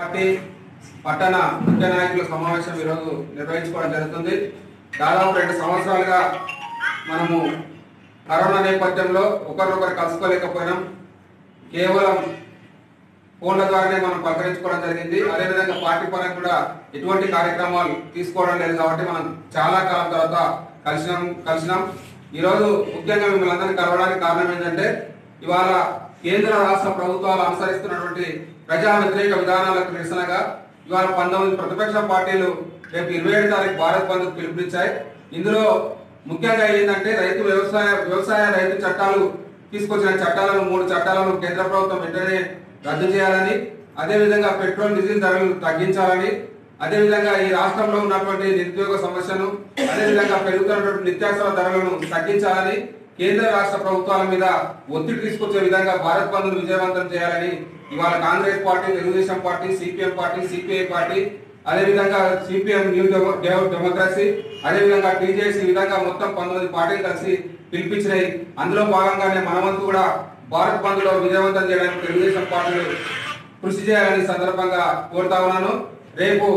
party పట్టణ ముఖ్య నాయకుల సమావేశం ఈరోజు నిర్వహించుకోవడం జరుగుతుంది దాదాపు రెండు సంవత్సరాలుగా మనము కరోనా నేపథ్యంలో ఒకరినొకరు కలుసుకోలేకపోయినాం కేవలం ఫోన్ల ద్వారానే మనం పలకరించుకోవడం జరిగింది అదేవిధంగా పార్టీ పరంగా కూడా ఎటువంటి కార్యక్రమాలు తీసుకోవడం లేదు కాబట్టి మనం చాలా కాలం తర్వాత కలిసినాం కలిసినాం ఈరోజు ముఖ్యంగా మిమ్మల్ని అందరినీ కలవడానికి కారణం ఏంటంటే ఇవాళ కేంద్ర రాష్ట్ర ప్రభుత్వాలు అనుసరిస్తున్నటువంటి ప్రజా వ్యతిరేక విధానాలకు నిరసనగా ఇవాళ పంతొమ్మిది ప్రతిపక్ష పార్టీలు రేపు ఇరవై ఏడు తారీఖు భారత్ బంద్ పిలుపునిచ్చాయి ఇందులో ముఖ్యంగా ఏంటంటే రైతు వ్యవసాయ వ్యవసాయ రైతు చట్టాలు తీసుకొచ్చిన చట్టాలను మూడు చట్టాలను కేంద్ర ప్రభుత్వం వెంటనే రద్దు చేయాలని అదేవిధంగా పెట్రోల్ డీజిల్ ధరలు తగ్గించాలని అదేవిధంగా ఈ రాష్ట్రంలో ఉన్నటువంటి నిరుద్యోగ సమస్యను అదేవిధంగా పెరుగుతున్నటువంటి నిత్యావసర ధరలను తగ్గించాలని కేంద్ర రాష్ట్ర ప్రభుత్వాల మీద ఒత్తిడి తీసుకొచ్చే విధంగా భారత్ బంద్ విజయవంతం చేయాలని ఇవాళ Congress party Telugu Desam party CPM party CPI party అదేవిధంగా CPM new demo- demo- democracy అదేవిధంగా టీజేఎస్ ఈ విధంగా మొత్తం పంతొమ్మిది పార్టీలు కలిసి పిలిపించినాయి అందులో భాగంగానే మనవంతు కూడా భారత్ బంద్ లో విజయవంతం చేయడానికి తెలుగుదేశం పార్టీలు కృషి చేయాలని ఈ సందర్భంగా కోరుతా ఉన్నాను రేపు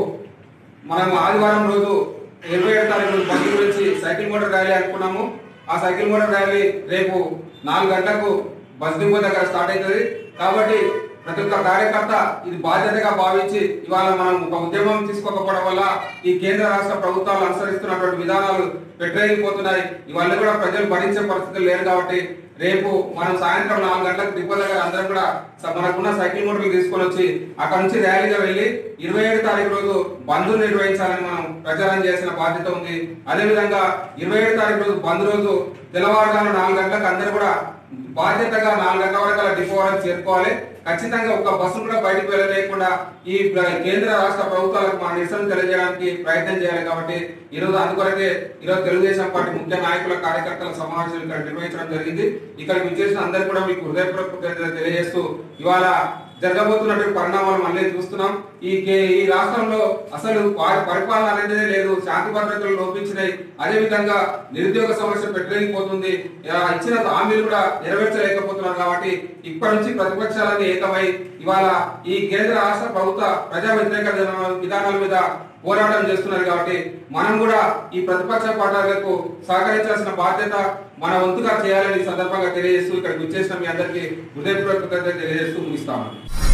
మనం ఆదివారం రోజు ఇరవై ఏడు తారీఖు రోజు బంద్ గురించి సైకిల్ మోటార్ ర్యాలీ అనుకున్నాము ఆ సైకిల్ మోటార్ ర్యాలీ రేపు నాలుగు గంటలకు బస్ డిపో దగ్గర స్టార్ట్ అవుతుంది కాబట్టి ప్రతి ఒక్క కార్యకర్త ఇది బాధ్యతగా భావించి ఇవాళ మనం ఒక ఉద్యమం తీసుకోకపోవడం వల్ల ఈ కేంద్ర రాష్ట్ర ప్రభుత్వాలు అనుసరిస్తున్నటువంటి విధానాలు పెట్టలేకపోతున్నాయి ఇవన్నీ కూడా ప్రజలు భరించే పరిస్థితులు లేరు కాబట్టి రేపు మనం సాయంత్రం నాలుగు గంటలకు డిపో దగ్గర అందరం కూడా స- మనకున్న సైకిల్ మోటార్లు తీసుకొని వచ్చి అక్కడ నుంచి ర్యాలీగా వెళ్ళి ఇరవై ఏడు తారీఖు రోజు బంద్ నిర్వహించాలని మనం ప్రచారం చేసిన బాధ్యత ఉంది అదేవిధంగా ఇరవై ఏడు తారీఖు రోజు బంద్ రోజు తెల్లవారుజాము నాలుగు గంటలకు అందరూ కూడా బాధ్యతగా నాలుగు గంటల వరకు అలా డిపో వరకు చేరుకోవాలి ఖచ్చితంగా ఒక్క బస్సు కూడా బయటకు వెళ్ళలేకుండా ఈ ప్ర- కేంద్ర రాష్ట్ర ప్రభుత్వాలకు మన నిరసన తెలియజేయడానికి ప్రయత్నం చేయాలి కాబట్టి ఈ రోజు అందుకొరకే ఈ రోజు తెలుగుదేశం పార్టీ ముఖ్య నాయకుల కార్యకర్తల సమావేశం ఇక్కడ నిర్వహించడం జరిగింది ఇక్కడ విచ్చేసిన అందరికీ కూడా మీకు హృదయపూర్వక కృతజ్ఞతలు తెలియజేస్తూ ఇవాళ జరగబోతున్నటువంటి పరిణామాలు మళ్ళీ చూస్తున్నాం ఈ కే- ఈ రాష్ట్రంలో అసలు వారి పరిపాలన అనేది లేదు శాంతి భద్రతలు లోపించినాయి అదే విధంగా నిరుద్యోగ సమస్య పెట్టలేకపోతుంది ఇలా ఇచ్చిన హామీలు కూడా నెరవేర్చలేకపోతున్నారు కాబట్టి ఇప్పటి నుంచి ప్రతిపక్షాలన్నీ ఏకమై ఇవాళ ఈ కేంద్ర రాష్ట్ర ప్రభుత్వ ప్రజా వ్యతిరేక విధానాల- విధానాల మీద పోరాటం చేస్తున్నారు కాబట్టి మనం కూడా ఈ ప్రతిపక్ష పార్టీలకు సహకరించాల్సిన బాధ్యత మన వంతుగా చేయాలని ఈ సందర్భంగా తెలియజేస్తూ ఇక్కడ వచ్చేసిన మీ అందరికీ హృదయపూర్వక కృతజ్ఞతలు తెలియజేస్తూ ముగిస్తాము